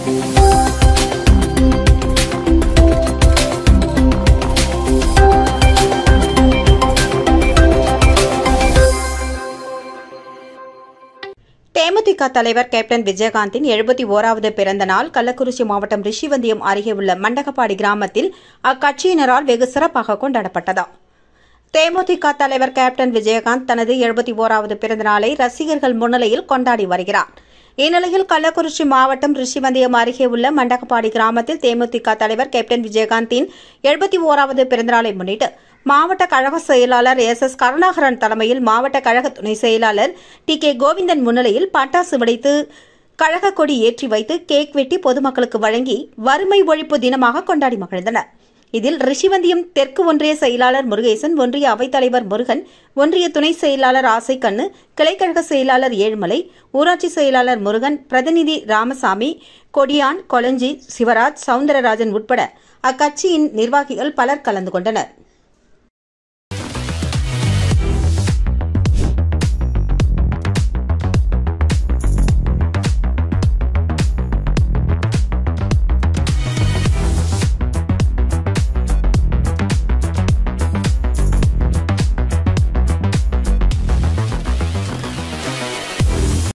தேமுதிக தலைவர் கேப்டன் விஜயகாந்தின் எழுபத்தி ஓராவது பிறந்த நாள் கள்ளக்குறிச்சி மாவட்டம் ரிஷிவந்தியம் அருகே உள்ள மண்டகப்பாடி கிராமத்தில் அக்கட்சியினரால் வெகு சிறப்பாக கொண்டாடப்பட்டது தேமுதிக தலைவர் கேப்டன் விஜயகாந்த் தனது எழுபத்தி ஓராவது பிறந்த நாளை ரசிகர்கள் முன்னிலையில் கொண்டாடி வருகிறார் இந்நிலையில் கள்ளக்குறிச்சி மாவட்டம் ரிஷிவந்தியம் அருகே உள்ள மண்டகப்பாடி கிராமத்தில் தேமுதிக தலைவர் கேப்டன் விஜயகாந்தின் எழுபத்தி ஓராவது பிறந்தநாளை முன்னிட்டு மாவட்ட கழக செயலாளர் எஸ் எஸ் கருணாகரன் தலைமையில் மாவட்ட கழக துணை செயலாளர் டி கே கோவிந்தன் முன்னிலையில் பட்டாசு வெடித்து கழக கொடி ஏற்றி வைத்து கேக் வெட்டி பொதுமக்களுக்கு வழங்கி வறுமை ஒழிப்பு தினமாக கொண்டாடி மகிழ்ந்தனர் இதில் ரிஷிவந்தியம் தெற்கு ஒன்றிய செயலாளர் முருகேசன் ஒன்றிய அவைத்தலைவர் முருகன் ஒன்றிய துணை செயலாளர் ஆசைக்கண்ணு கிளைக்கழக செயலாளர் ஏழுமலை ஊராட்சி செயலாளர் முருகன் பிரதிநிதி ராமசாமி கொடியான் கொளஞ்சி சிவராஜ் சவுந்தரராஜன் உட்பட அக்கட்சியின் நிர்வாகிகள் பலர் கலந்து கொண்டனர்